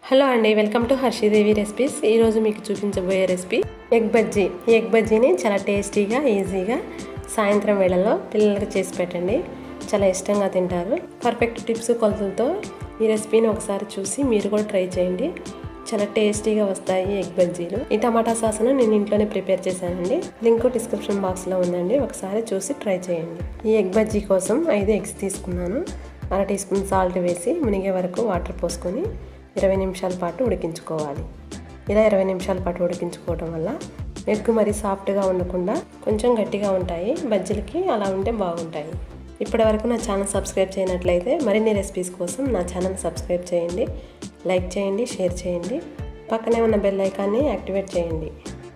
hello అండి welcome to హర్షిదేవి recipes ఈరోజు మీకు చూపించబోయే రెసిపీ ఎగ్ బజ్జీ ఈ ఎగ్ బజ్జీని చాలా టేస్టీగా ఈజీగా సాయంత్రం వేళల్లో పిల్లలకి చేసి పెట్టండి చాలా ఇష్టంగా తింటారు పర్ఫెక్ట్ టిప్స్ కొలతలతో ఈ రెసిపీని ఒకసారి చూసి మీరు కూడా ట్రై చేయండి చాలా టేస్టీగా వస్తాయి ఎగ్ బజ్జీలు ఈ టమాటా సాస్ను నేను ఇంట్లోనే ప్రిపేర్ చేశానండి లింక్ డిస్క్రిప్షన్ బాక్స్లో ఉందండి ఒకసారి చూసి ట్రై చేయండి ఈ ఎగ్ బజ్జీ కోసం ఐదు ఎగ్స్ తీసుకున్నాను అర టీ స్పూన్ సాల్ట్ వేసి మునిగే వరకు వాటర్ పోసుకొని ఇరవై నిమిషాల పాటు ఉడికించుకోవాలి ఇలా ఇరవై నిమిషాల పాటు ఉడికించుకోవడం వల్ల ఎగ్ మరి సాఫ్ట్గా ఉండకుండా కొంచెం గట్టిగా ఉంటాయి బజ్జీలకి అలా ఉంటే బాగుంటాయి ఇప్పటి వరకు నా ఛానల్ సబ్స్క్రైబ్ చేయనట్లయితే మరిన్ని రెసిపీస్ కోసం నా ఛానల్ సబ్స్క్రైబ్ చేయండి లైక్ చేయండి షేర్ చేయండి పక్కనే ఉన్న బెల్ ఐకాన్ని యాక్టివేట్ చేయండి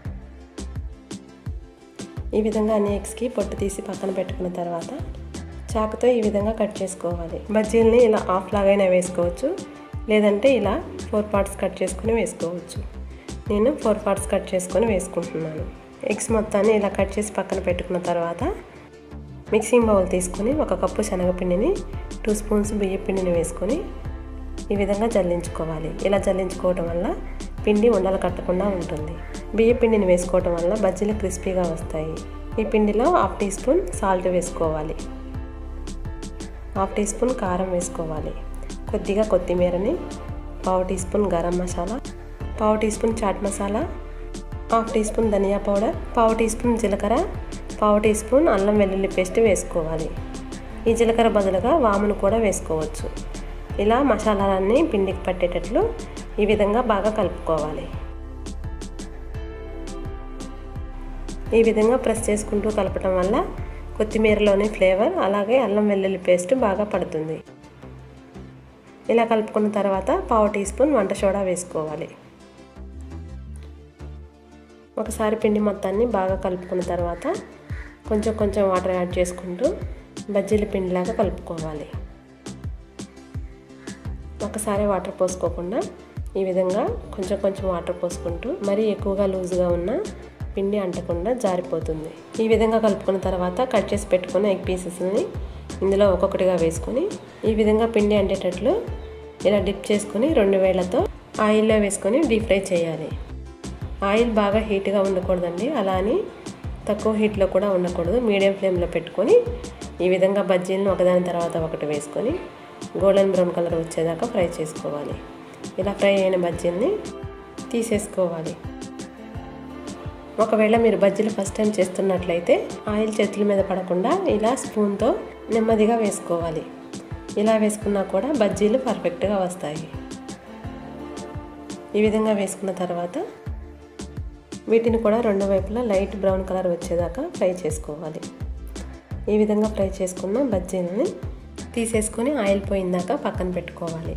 ఈ విధంగా అన్ని ఎగ్స్కి పొట్టు తీసి పక్కన పెట్టుకున్న తర్వాత చాకుతో ఈ విధంగా కట్ చేసుకోవాలి బజ్జీలని ఇలా హాఫ్ లాగైనా వేసుకోవచ్చు లేదంటే ఇలా ఫోర్ పార్ట్స్ కట్ చేసుకుని వేసుకోవచ్చు నేను ఫోర్ పార్ట్స్ కట్ చేసుకొని వేసుకుంటున్నాను ఎగ్స్ మొత్తాన్ని ఇలా కట్ చేసి పక్కన పెట్టుకున్న తర్వాత మిక్సింగ్ బౌల్ తీసుకొని ఒక కప్పు శనగపిండిని టూ స్పూన్స్ బియ్య పిండిని వేసుకొని ఈ విధంగా జల్లించుకోవాలి ఇలా జల్లించుకోవటం వల్ల పిండి ఉండలు కట్టకుండా ఉంటుంది బియ్య పిండిని వేసుకోవటం వల్ల బజ్జీలు క్రిస్పీగా వస్తాయి ఈ పిండిలో హాఫ్ టీ స్పూన్ సాల్ట్ వేసుకోవాలి హాఫ్ టీ స్పూన్ కారం వేసుకోవాలి కొద్దిగా కొత్తిమీరని పావు టీ స్పూన్ గరం మసాలా పావు teaspoon chaat masala half teaspoon ధనియా పౌడర్ పావు టీ స్పూన్ జీలకర్ర పావు టీ స్పూన్ అల్లం వెల్లుల్లి పేస్ట్ వేసుకోవాలి ఈ జీలకర్ర బదులుగా వామును కూడా వేసుకోవచ్చు ఇలా మసాలాలన్నీ పిండికి పట్టేటట్లు ఈ విధంగా బాగా కలుపుకోవాలి ఈ విధంగా ప్రెస్ చేసుకుంటూ కలపటం వల్ల కొత్తిమీరలోని ఫ్లేవర్ అలాగే అల్లం వెల్లుల్లి పేస్ట్ బాగా పడుతుంది ఇలా కలుపుకున్న తర్వాత పావు టీ స్పూన్ వంట సోడా వేసుకోవాలి ఒకసారి పిండి మొత్తాన్ని బాగా కలుపుకున్న తర్వాత కొంచెం కొంచెం వాటర్ యాడ్ చేసుకుంటూ బజ్జీల పిండిలాగా కలుపుకోవాలి ఒకసారి వాటర్ పోసుకోకుండా ఈ విధంగా కొంచెం కొంచెం వాటర్ పోసుకుంటూ మరీ ఎక్కువగా లూజ్గా ఉన్న పిండి అంటకుండా జారిపోతుంది ఈ విధంగా కలుపుకున్న తర్వాత కట్ చేసి పెట్టుకున్న ఎగ్ పీసెస్ని ఇందులో ఒక్కొక్కటిగా వేసుకొని ఈ విధంగా పిండి అంటేటట్లు ఇలా డిప్ చేసుకొని రెండు వేళ్లతో ఆయిల్లో వేసుకొని డీప్ ఫ్రై చేయాలి ఆయిల్ బాగా హీట్గా ఉండకూడదండి అలా అని తక్కువ హీట్లో కూడా ఉండకూడదు మీడియం ఫ్లేమ్లో పెట్టుకొని ఈ విధంగా బజ్జీలను ఒకదాని తర్వాత ఒకటి వేసుకొని గోల్డెన్ బ్రౌన్ కలర్ వచ్చేదాకా ఫ్రై చేసుకోవాలి ఇలా ఫ్రై అయిన బజ్జీల్ని తీసేసుకోవాలి ఒకవేళ మీరు బజ్జీలు ఫస్ట్ టైం చేస్తున్నట్లయితే ఆయిల్ చేతుల మీద పడకుండా ఇలా స్పూన్తో నెమ్మదిగా వేసుకోవాలి ఇలా వేసుకున్నా కూడా బజ్జీలు పర్ఫెక్ట్గా వస్తాయి ఈ విధంగా వేసుకున్న తర్వాత వీటిని కూడా రెండు వైపులా లైట్ బ్రౌన్ కలర్ వచ్చేదాకా ఫ్రై చేసుకోవాలి ఈ విధంగా ఫ్రై చేసుకున్న బజ్జీలని తీసేసుకొని ఆయిల్ పోయిందాక పక్కన పెట్టుకోవాలి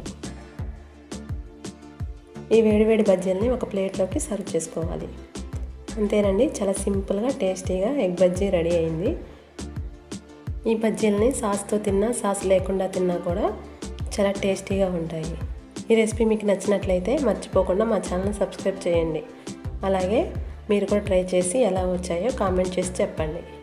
ఈ వేడివేడి బజ్జీలని ఒక ప్లేట్లోకి సర్వ్ చేసుకోవాలి అంతేనండి చాలా సింపుల్గా టేస్టీగా ఎగ్ బజ్జీ రెడీ అయింది ఈ బజ్జీలని సాస్తో తిన్నా సాస్ లేకుండా తిన్నా కూడా చాలా టేస్టీగా ఉంటాయి ఈ రెసిపీ మీకు నచ్చినట్లయితే మర్చిపోకుండా మా ఛానల్ సబ్స్క్రైబ్ చేయండి అలాగే మీరు కూడా ట్రై చేసి ఎలా వచ్చాయో కామెంట్ చేసి చెప్పండి